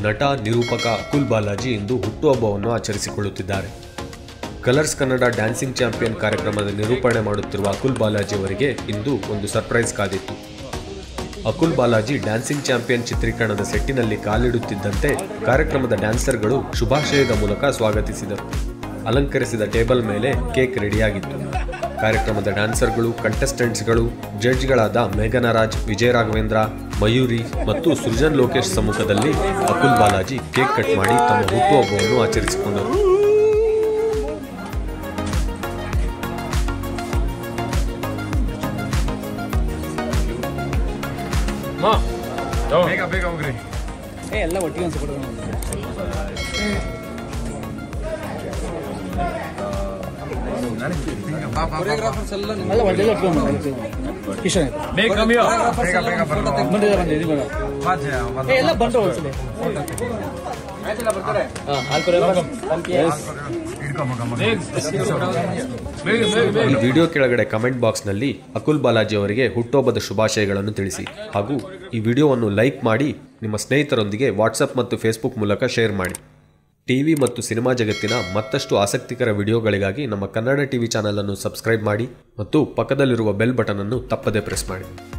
ನಟ ನಿರೂಪಕ ಅಕುಲ್ ಬಾಲಾಜಿ ಇಂದು ಹುಟ್ಟುಹಬ್ಬವನ್ನು ಆಚರಿಸಿಕೊಳ್ಳುತ್ತಿದ್ದಾರೆ ಕಲರ್ಸ್ ಕನ್ನಡ ಡ್ಯಾನ್ಸಿಂಗ್ ಚಾಂಪಿಯನ್ ಕಾರ್ಯಕ್ರಮದ ನಿರೂಪಣೆ ಮಾಡುತ್ತಿರುವ ಅಕುಲ್ ಬಾಲಾಜಿ ಅವರಿಗೆ ಇಂದು ಒಂದು ಸರ್ಪ್ರೈಸ್ ಕಾದಿತ್ತು ಅಕುಲ್ ಬಾಲಾಜಿ ಡ್ಯಾನ್ಸಿಂಗ್ ಚಾಂಪಿಯನ್ ಚಿತ್ರೀಕರಣದ ಸೆಟ್ಟಿನಲ್ಲಿ ಕಾಲಿಡುತ್ತಿದ್ದಂತೆ ಕಾರ್ಯಕ್ರಮದ ಡ್ಯಾನ್ಸರ್ಗಳು ಶುಭಾಶಯದ ಮೂಲಕ ಸ್ವಾಗತಿಸಿದರು ಅಲಂಕರಿಸಿದ ಟೇಬಲ್ ಮೇಲೆ ಕೇಕ್ ರೆಡಿಯಾಗಿತ್ತು ಕಾರ್ಯಕ್ರಮದ ಡ್ಯಾನ್ಸರ್ಗಳು ಕಂಟೆಸ್ಟೆಂಟ್ಸ್ಗಳು ಜಡ್ಜ್ಗಳಾದ ಮೇಘನಾ ರಾಜ್ ವಿಜಯ ರಾಘವೇಂದ್ರ ಮಯೂರಿ ಮತ್ತು ಸೃಜನ್ ಲೋಕೇಶ್ ಸಮ್ಮುಖದಲ್ಲಿ ಅಕುಲ್ ಬಾಲಾಜಿ ಕೇಕ್ ಕಟ್ ಮಾಡಿ ತಮ್ಮ ಹುಟ್ಟುಹಬ್ಬವನ್ನು ಆಚರಿಸಿಕೊಂಡರು ಬೇಗ ಬೇಗ ಹೋಗ್ರಿ ಏ ಎಲ್ಲ ಒಟ್ಟಿಗೆ ಒಂದು ಕೊಡೋಣ ಕೊರಿಯೋಗ್ರಾಫರ್ಸ್ ಎಲ್ಲ ಎಲ್ಲ ಒಟ್ಟಿಗೆ ಒಟ್ಟಿಗೆ ಕಿಶನ್ ಬೇಗ ಬೇಗ ಬೇಗ ಬರ್ಬೇಕು ಬಂದಿದೆ ಬಂದಿದೆ ಇದು ಬೇಡ ವಾಜ್ಯ, ಏ ಎಲ್ಲ ಬಂದ್ರು ಒಂದ್ಸಲಿ ಹಾಲ್ ಕೊರಿಯೋಗ್ರಾಫರ್ ಹಿಡ್ಕೊ ಮಗ ಮಗ. ಈ ವಿಡಿಯೋ ಕೆಳಗಡೆ ಕಮೆಂಟ್ ಬಾಕ್ಸ್ನಲ್ಲಿ ಅಕುಲ್ ಬಾಲಾಜಿ ಅವರಿಗೆ ಹುಟ್ಟುಹಬ್ಬದ ಶುಭಾಶಯಗಳನ್ನು ತಿಳಿಸಿ ಹಾಗೂ ಈ ವಿಡಿಯೋವನ್ನು ಲೈಕ್ ಮಾಡಿ ನಿಮ್ಮ ಸ್ನೇಹಿತರೊಂದಿಗೆ ವಾಟ್ಸಪ್ ಮತ್ತು ಫೇಸ್ಬುಕ್ ಮೂಲಕ ಶೇರ್ ಮಾಡಿ ಟಿವಿ ಮತ್ತು ಸಿನಿಮಾ ಜಗತ್ತಿನ ಮತ್ತಷ್ಟು ಆಸಕ್ತಿಕರ ವಿಡಿಯೋಗಳಿಗಾಗಿ ನಮ್ಮ ಕನ್ನಡ ಟಿವಿ ಚಾನಲ್ ಅನ್ನು ಸಬ್ಸ್ಕ್ರೈಬ್ ಮಾಡಿ ಮತ್ತು ಪಕ್ಕದಲ್ಲಿರುವ ಬೆಲ್ ಬಟನ್ ಅನ್ನು ತಪ್ಪದೇ ಪ್ರೆಸ್ ಮಾಡಿ